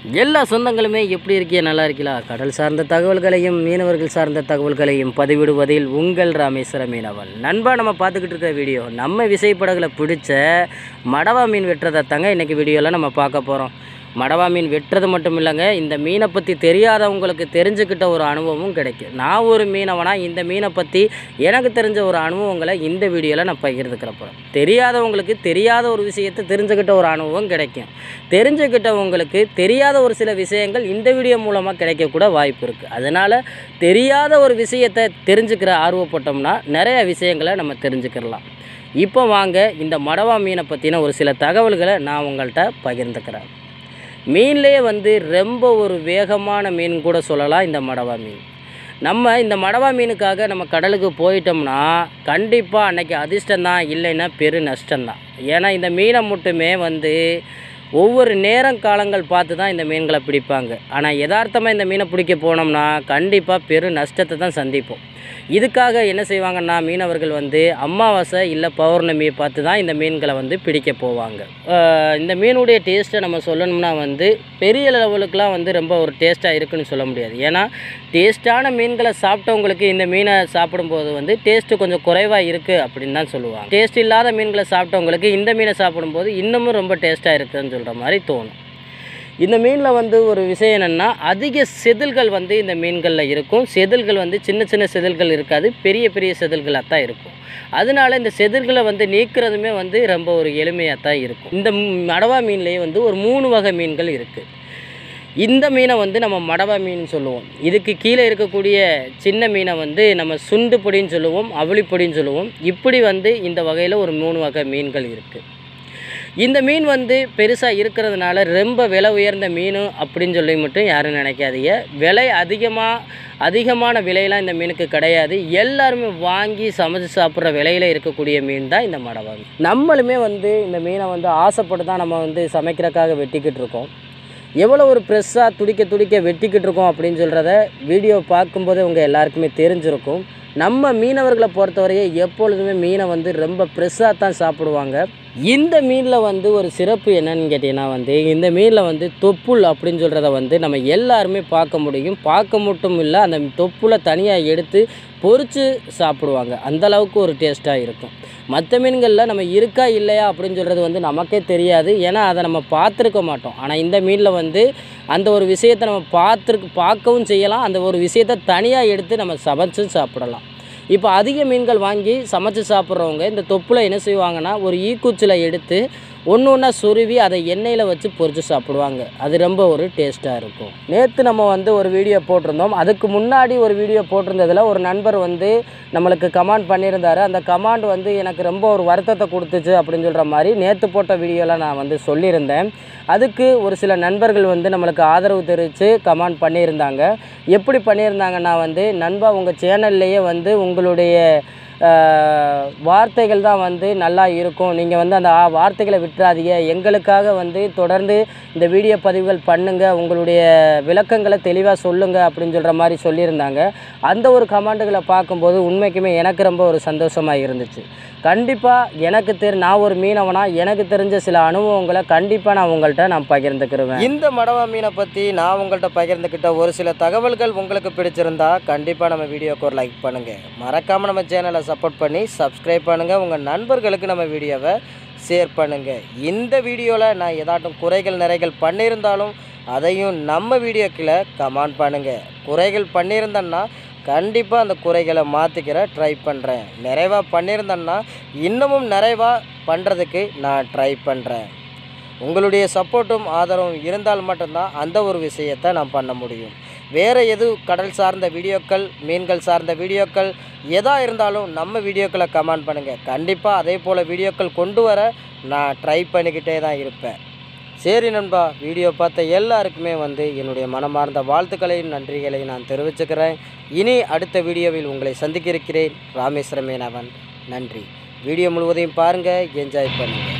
எல்லா சொந்தங்களுமே எப்படி இருக்கீங்க நல்லா இருக்கீங்களா கடல் சார்ந்த தகவல்களையும் மீனவர்கள் சார்ந்த தகவல்களையும் பதிவிடுவதில் உங்கள் ராமேஸ்வர மீனவன் நண்பா நம்ம பார்த்துக்கிட்டு இருக்க வீடியோ நம்ம விசைப்படகுல பிடிச்ச மடவா மீன் வெட்டுறதை தாங்க இன்றைக்கி வீடியோவில் நம்ம பார்க்க போகிறோம் மடவா மீன் வெட்டுறது மட்டும் இல்லைங்க இந்த மீனை பற்றி தெரியாதவங்களுக்கு தெரிஞ்சுக்கிட்ட ஒரு அனுபவமும் கிடைக்கும் நான் ஒரு மீனவனா இந்த மீனை பற்றி எனக்கு தெரிஞ்ச ஒரு அனுபவங்களை இந்த வீடியோவில் நான் பகிர்ந்துக்கிற போகிறேன் தெரியாதவங்களுக்கு தெரியாத ஒரு விஷயத்தை தெரிஞ்சுக்கிட்ட ஒரு அனுபவம் கிடைக்கும் தெரிஞ்சுக்கிட்டவங்களுக்கு தெரியாத ஒரு சில விஷயங்கள் இந்த வீடியோ மூலமாக கிடைக்கக்கூட வாய்ப்பு இருக்குது அதனால் தெரியாத ஒரு விஷயத்தை தெரிஞ்சுக்கிற ஆர்வப்பட்டோம்னா நிறைய விஷயங்களை நம்ம தெரிஞ்சுக்கிடலாம் இப்போ வாங்க இந்த மடவா மீனை பற்றின ஒரு சில தகவல்களை நான் உங்கள்கிட்ட பகிர்ந்துக்கிறேன் மீன்லேயே வந்து ரொம்ப ஒரு வேகமான மீன் கூட சொல்லலாம் இந்த மடவா மீன் நம்ம இந்த மடவா மீனுக்காக நம்ம கடலுக்கு போயிட்டோம்னா கண்டிப்பாக அன்னைக்கு அதிர்ஷ்டம்தான் இல்லைன்னா பெரு நஷ்டம்தான் ஏன்னா இந்த மீனை மட்டுமே வந்து ஒவ்வொரு நேரம் காலங்கள் பார்த்து தான் இந்த மீன்களை பிடிப்பாங்க ஆனால் யதார்த்தமாக இந்த மீனை பிடிக்க போனோம்னா கண்டிப்பாக பெரு நஷ்டத்தை தான் சந்திப்போம் இதுக்காக என்ன செய்வாங்கன்னா மீனவர்கள் வந்து அமாவாசை இல்லை பௌர்ணமியை பார்த்து தான் இந்த மீன்களை வந்து பிடிக்க போவாங்க அஹ் இந்த மீனுடைய டேஸ்ட்டை நம்ம சொல்லணும்னா வந்து பெரிய லெவலுக்குலாம் வந்து ரொம்ப ஒரு டேஸ்ட்டாக இருக்குன்னு சொல்ல முடியாது ஏன்னா டேஸ்ட்டான மீன்களை சாப்பிட்டவங்களுக்கு இந்த மீனை சாப்பிடும்போது வந்து டேஸ்ட்டு கொஞ்சம் குறைவாக இருக்குது அப்படின்னு தான் சொல்லுவாங்க டேஸ்ட் இல்லாத மீன்களை சாப்பிட்டவங்களுக்கு இந்த மீனை சாப்பிடும்போது இன்னமும் ரொம்ப டேஸ்ட்டாக இருக்குதுன்னு சொல்கிற மாதிரி தோணும் இந்த மீனில் வந்து ஒரு விஷயம் என்னென்னா அதிக செதில்கள் வந்து இந்த மீன்களில் இருக்கும் செதில்கள் வந்து சின்ன சின்ன செதில்கள் இருக்காது பெரிய பெரிய செதில்களாக தான் இருக்கும் அதனால இந்த செதில்களை வந்து நீக்கிறதுமே வந்து ரொம்ப ஒரு எளிமையாக தான் இருக்கும் இந்த மடவா மீன்லேயே வந்து ஒரு மூணு வகை மீன்கள் இருக்குது இந்த மீனை வந்து நம்ம மடவா மீன் சொல்லுவோம் இதுக்கு கீழே இருக்கக்கூடிய சின்ன மீனை வந்து நம்ம சுண்டு பொடின்னு சொல்லுவோம் அவளி பொடின்னு சொல்லுவோம் இப்படி வந்து இந்த வகையில் ஒரு மூணு வகை மீன்கள் இருக்குது இந்த மீன் வந்து பெருசாக இருக்கிறதுனால ரொம்ப விலை உயர்ந்த மீன் அப்படின்னு சொல்லி மட்டும் யாரும் நினைக்காதீங்க விலை அதிகமாக அதிகமான விலையெல்லாம் இந்த மீனுக்கு கிடையாது எல்லாருமே வாங்கி சமைச்சு சாப்பிட்ற விலையில் இருக்கக்கூடிய மீன் தான் இந்த மடவா மீன் நம்மளுமே வந்து இந்த மீனை வந்து ஆசைப்பட்டு தான் நம்ம வந்து சமைக்கிறதுக்காக வெட்டிக்கிட்டு இருக்கோம் எவ்வளோ ஒரு ப்ரெஸ்ஸாக துடிக்க துடிக்க வெட்டிக்கிட்டு இருக்கோம் அப்படின்னு சொல்கிறத வீடியோ பார்க்கும்போதே உங்கள் எல்லாருக்குமே தெரிஞ்சிருக்கும் நம்ம மீனவர்களை பொறுத்தவரையே எப்பொழுதுமே மீனை வந்து ரொம்ப ஃப்ரெஷ்ஷாக தான் சாப்பிடுவாங்க இந்த மீனில் வந்து ஒரு சிறப்பு என்னன்னு கேட்டிங்கன்னா வந்து இந்த மீனில் வந்து தொப்புள் அப்படின்னு சொல்கிறத வந்து நம்ம எல்லாருமே பார்க்க முடியும் பார்க்க மட்டும் இல்லை அந்த தொப்புளை தனியாக எடுத்து பொரித்து சாப்பிடுவாங்க அந்த அளவுக்கு ஒரு டேஸ்ட்டாக இருக்கும் மற்ற மீன்களில் நம்ம இருக்கா இல்லையா அப்படின்னு சொல்கிறது வந்து நமக்கே தெரியாது ஏன்னா அதை நம்ம பார்த்துருக்க மாட்டோம் ஆனால் இந்த மீனில் வந்து அந்த ஒரு விஷயத்தை நம்ம பார்த்துருக்கு பார்க்கவும் செய்யலாம் அந்த ஒரு விஷயத்தை தனியாக எடுத்து நம்ம சமைச்சு சாப்பிடலாம் இப்போ அதிக மீன்கள் வாங்கி சமைச்சு சாப்பிட்றவங்க இந்த தொப்புல என்ன செய்வாங்கன்னா ஒரு ஈக்குச்சில் எடுத்து ஒன்று ஒன்றா சொருவி அதை எண்ணெயில் வச்சு பொரித்து சாப்பிடுவாங்க அது ரொம்ப ஒரு டேஸ்ட்டாக இருக்கும் நேற்று நம்ம வந்து ஒரு வீடியோ போட்டிருந்தோம் அதுக்கு முன்னாடி ஒரு வீடியோ போட்டிருந்ததில் ஒரு நண்பர் வந்து நம்மளுக்கு கமாண்ட் பண்ணியிருந்தாரு அந்த கமாண்ட் வந்து எனக்கு ரொம்ப ஒரு வருத்தத்தை கொடுத்துச்சு அப்படின்னு சொல்கிற மாதிரி நேற்று போட்ட வீடியோவில் நான் வந்து சொல்லியிருந்தேன் அதுக்கு ஒரு சில நண்பர்கள் வந்து நம்மளுக்கு ஆதரவு தெரிவித்து கமெண்ட் பண்ணியிருந்தாங்க எப்படி பண்ணியிருந்தாங்கன்னா வந்து நண்பா உங்கள் சேனல்லையே வந்து உங்களுடைய ஆஹ், வார்த்தைகள் தான் வந்து நல்லா இருக்கும் நீங்கள் வந்து அந்த ஆ- வார்த்தைகளை விட்டுறாதீங்க எங்களுக்காக வந்து தொடர்ந்து இந்த வீடியோ பதிவுகள் பண்ணுங்கள் உங்களுடைய விளக்கங்களை தெளிவாக சொல்லுங்கள் அப்படின்னு சொல்கிற மாதிரி சொல்லியிருந்தாங்க அந்த ஒரு கமெண்ட்டுகளை பார்க்கும்போது உண்மைக்குமே எனக்கு ரொம்ப ஒரு சந்தோஷமாக இருந்துச்சு கண்டிப்பாக எனக்கு தெரி நான் ஒரு மீனவனா எனக்கு தெரிஞ்ச சில அனுபவங்களை கண்டிப்பாக நான் உங்கள்கிட்ட நான் பகிர்ந்துக்கிருவேன் இந்த மடவா மீனை பற்றி நான் உங்கள்கிட்ட பகிர்ந்துக்கிட்ட ஒரு சில தகவல்கள் உங்களுக்கு பிடிச்சிருந்தா கண்டிப்பாக நம்ம வீடியோக்கு ஒரு லைக் பண்ணுங்கள் மறக்காமல் நம்ம சேனலை சப்போர்ட் பண்ணி சப்ஸ்கிரைப் பண்ணுங்கள் உங்கள் நண்பர்களுக்கு நம்ம வீடியோவை ஷேர் பண்ணுங்கள் இந்த வீடியோவில் நான் ஏதாட்டும் குறைகள் நிறைகள் பண்ணியிருந்தாலும் அதையும் நம்ம வீடியோக்கில் கமெண்ட் பண்ணுங்கள் குறைகள் பண்ணியிருந்தேன்னா கண்டிப்பாக அந்த குறைகளை மாற்றிக்கிற ட்ரை பண்ணுறேன் நிறைவாக பண்ணியிருந்தேன்னா இன்னமும் நிறைவாக பண்ணுறதுக்கு நான் ட்ரை பண்ணுறேன் உங்களுடைய சப்போர்ட்டும் ஆதரவும் இருந்தால் மட்டும்தான் அந்த ஒரு விஷயத்தை நான் பண்ண முடியும் வேறு எது கடல் சார்ந்த வீடியோக்கள் மீன்கள் சார்ந்த வீடியோக்கள் எதாக இருந்தாலும் நம்ம வீடியோக்களை கமெண்ட் பண்ணுங்கள் கண்டிப்பாக அதே போல் வீடியோக்கள் கொண்டு வர நான் ட்ரை பண்ணிக்கிட்டே தான் இருப்பேன் சரி நண்பா வீடியோ பார்த்த எல்லாருக்குமே வந்து என்னுடைய மனமார்ந்த வாழ்த்துக்களையும் நன்றிகளையும் நான் தெரிவிச்சுக்கிறேன் இனி அடுத்த வீடியோவில் உங்களை சந்திக்க இருக்கிறேன் ராமேஸ்வரமேனவன் நன்றி வீடியோ முழுவதையும் பாருங்கள் என்ஜாய் பண்ணுங்கள்